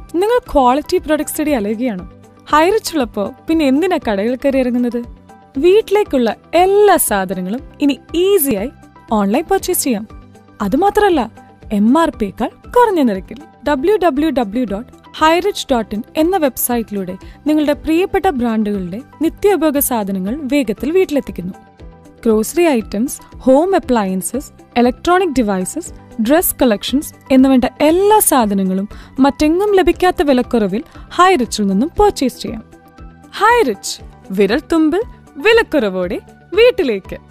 നിങ്ങൾ quality products തേടി അലയുകയാണോ ഹൈറിച്ച് ഉള്ളപ്പോ പിന്നെ എന്തിനാ കടകൾ കയറി ഇറങ്ങുന്നത് വീട്ടിലേക്കുള്ള എല്ലാ സാധനങ്ങളും ഇനി ഈസിയായി ഓൺലൈൻ പർച്ചേസ് ചെയ്യാം അതുമാത്രമല്ല എം ആർ പിയേക്കാൾ കുറഞ്ഞ നിരക്കിൽ W W W dot Highrich dot in എന്ന വെബ്സൈറ്റിലൂടെ നിങ്ങളുടെ പ്രിയപ്പെട്ട ബ്രാൻഡുകളുടെ നിത്യോപയോഗ സാധനങ്ങൾ വേഗത്തിൽ വീട്ടിലെത്തിക്കുന്നു grocery items home appliances electronic devices dress collections എന്നുവേണ്ട എല്ലാ സാധനങ്ങളും മറ്റെങ്ങും ലഭിക്കാത്ത വിലക്കുറവിൽ ഹൈറിച്ചിൽ നിന്നും പർച്ചേസ് ചെയ്യാം ഹൈറിച്ച് വിരൽ തുമ്പിൽ വിലക്കുറവോടെ വീട്ടിലേക്ക്